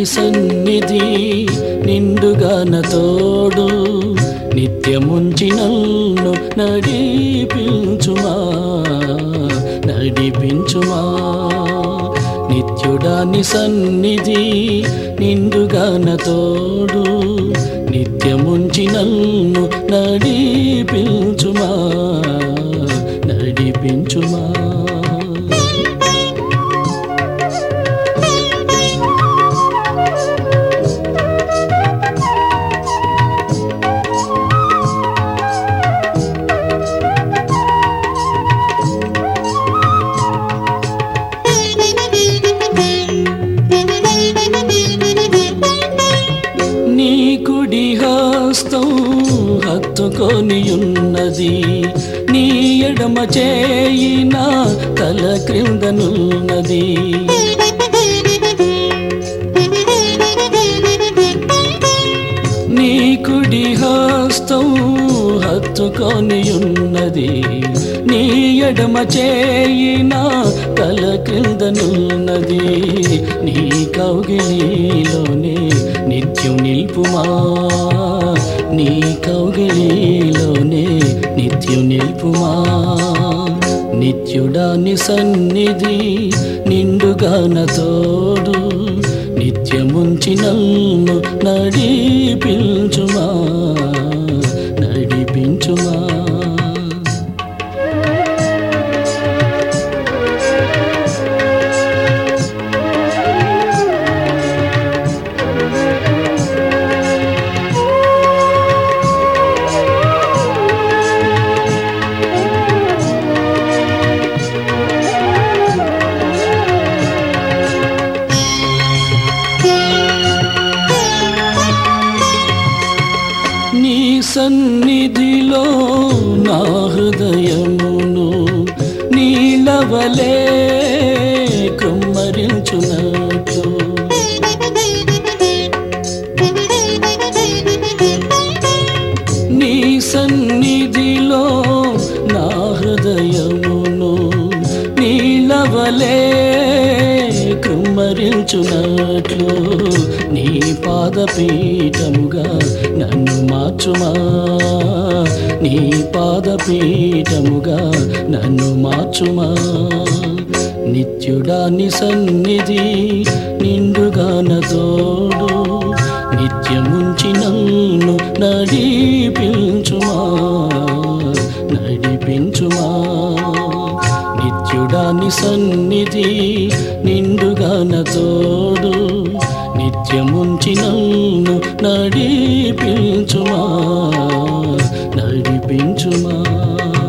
నీ సన్నిధి నిండుగాన తోడు నిత్యముంచి నన్ను నడిపించుమా నడిపించుమా నిత్యుడాని సన్నిధి నిండుగాన తోడు నిత్యముంచి నన్ను నడిపించుమా నడిపించుమా నీ కుడి హస్తం హత్తుకొని ఉన్నది నీ ఎడమ చేయిన తల క్రిందనున్నది నీ కుడి హస్తం హత్తుకొని ఉన్నది నీ ఎడమ చేయిన తల క్రిందనున్నది నీ కౌగిలిలోనే నిత్యం నిల్పుమా నీ కౌగిలిలోనే నిత్యం నిల్పుమా నిత్యుడాని సన్నిధి నిండుగాన తోడు నిత్యముంచి నన్ను నడిపించుమా నడిపించుమా నీ సన్నిధిలో నా హృదయమును నీలవలే కుమ్మరించునట్లు నీ సన్నిధిలో నా హృదయమును నీలవలే కుమ్మరించునట్లు నీ పాదపీఠముగా నన్ను మార్చుమా నీ పాదపీఠముగా నన్ను మార్చుమా నిత్యుడాని సన్నిధి నిండుగాన తోడు నిత్యముంచి నన్ను నడిపించుమా నడిపించుమా నిత్యుడాని సన్నిధి నిండుగాన తోడు నిత్యముంచి నన్ను నడిపించుమా నడిపించుమా